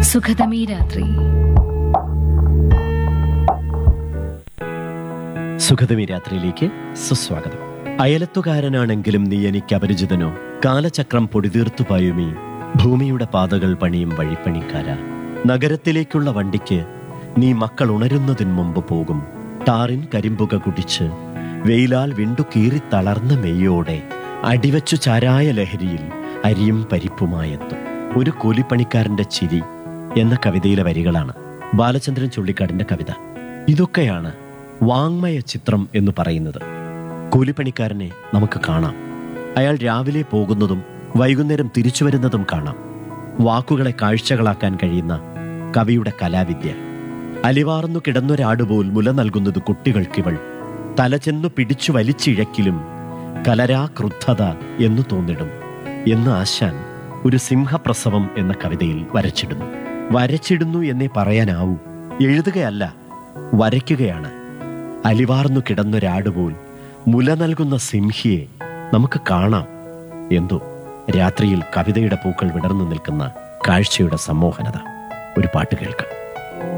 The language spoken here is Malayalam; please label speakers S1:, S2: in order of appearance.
S1: സുഖതമീ രാത്രി
S2: സുഖതമി രാത്രിയിലേക്ക് സുസ്വാഗതം അയലത്തുകാരനാണെങ്കിലും നീ എനിക്ക് അപരിചിതനോ കാലചക്രം പൊടിതീർത്തു പായുമീ ഭൂമിയുടെ പാതകൾ പണിയും വഴിപ്പണിക്കാര നഗരത്തിലേക്കുള്ള വണ്ടിക്ക് നീ മക്കൾ ഉണരുന്നതിന് മുമ്പ് പോകും ടാറിൻ കരിമ്പുക കുടിച്ച് വെയിലാൽ വിണ്ടു കീറി തളർന്ന മെയ്യോടെ അടിവച്ചു ചാരായ ലഹരിയിൽ അരിയും പരിപ്പുമായെത്തും ഒരു കൂലിപ്പണിക്കാരന്റെ ചിരി എന്ന കവിതയിലെ വരികളാണ് ബാലചന്ദ്രൻ ചുള്ളിക്കാടിന്റെ കവിത ഇതൊക്കെയാണ് വാങ്മയ ചിത്രം എന്ന് പറയുന്നത് കൂലിപ്പണിക്കാരനെ നമുക്ക് കാണാം അയാൾ രാവിലെ പോകുന്നതും വൈകുന്നേരം തിരിച്ചു വരുന്നതും കാണാം വാക്കുകളെ കാഴ്ചകളാക്കാൻ കഴിയുന്ന കവിയുടെ കലാവിദ്യ അലിവാർന്നു കിടന്നൊരാടുപോൽ മുല നൽകുന്നത് കുട്ടികൾക്കിവൾ തലചെന്നു പിടിച്ചു വലിച്ചിഴക്കിലും കലരാ ക്രുദ്ധത എന്നു തോന്നിടും എന്ന് ആശാൻ ഒരു സിംഹപ്രസവം എന്ന കവിതയിൽ വരച്ചിടുന്നു വരച്ചിടുന്നു എന്നേ പറയാനാവൂ എഴുതുകയല്ല വരയ്ക്കുകയാണ് അലിവാർന്നു കിടന്നൊരാടുപോൽ മുല നൽകുന്ന സിംഹിയെ നമുക്ക് കാണാം എന്തോ രാത്രിയിൽ കവിതയുടെ പൂക്കൾ വിടർന്നു നിൽക്കുന്ന കാഴ്ചയുടെ സമ്മോഹനത ഒരു പാട്ട് കേൾക്കാം